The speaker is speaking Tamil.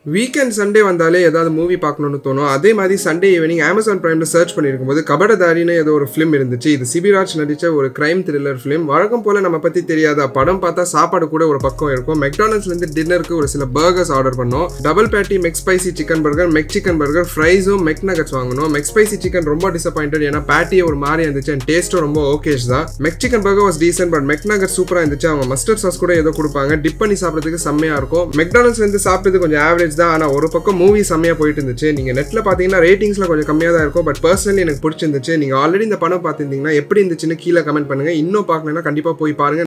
வீக்கெண்ட் சண்டே வந்தாலே ஏதாவது மூவி பார்க்கணும்னு தோணும் அதே மாதிரி சண்டே ஈவினிங் அமேசான் பிரைம்ல சர்ச் பண்ணியிருக்கும் போது கபடதாரின்னு ஏதோ ஒரு ஃபிலிம் இருந்துச்சு இது சிபிராஜ் நடிச்ச ஒரு கிரைம் த்ரில்லர் ஃபிலிம் வழக்கம் போல நம்ம பத்தி தெரியாத படம் பார்த்தா சாப்பாடு கூட ஒரு பக்கம் இருக்கும் மெக்டானல்ஸ்ல இருந்து டின்னருக்கு ஒரு சில பர்கர்ஸ் ஆர்டர் பண்ணோம் double patty McSpicy chicken burger McChicken burger ஃப்ரைஸும் மெக் நகட்ஸ் வாங்கணும் மெக் ஸ்பைசி சிக்கன் ரொம்ப டிசப்பாயிண்டட் ஏன்னா பேட்டியே ஒரு மாதிரி இருந்துச்சு அண்ட் டேஸ்ட்டும் ரொம்ப ஓகேஸ் தான் McChicken burger was decent but McNugget சூப்பரா இருந்துச்சு அவங்க மஸ்டர்ட் சாஸ் கூட ஏதோ கொடுப்பாங்க டிப் பண்ணி சாப்பிட்றதுக்கு செம்மையா இருக்கும் மெக்டானல்ஸ்ல இருந்து சாப்பிட்டது கொஞ்சம் ஆவரேஜ் தான் ஆனா ஒரு பக்கம் மூவி செம்மையா போயிட்டு இருந்துச்சு நீங்க நெட்ல பாத்தீங்கன்னா ரேட்டிங்ஸ்ல கொஞ்சம் கம்மியா தான் இருக்கும் பட் பர்சனலி எனக்கு பிடிச்சிருந்துச்சு நீங்க ஆல்ரெடி இந்த படம் பார்த்திருந்தீங்கன்னா எப்படி இருந்துச்சுன்னு கீழே கமெண்ட் பண்ணுங்க இன்னும் பார்க்கலன்னா கண்டிப்பா போய் பாருங்க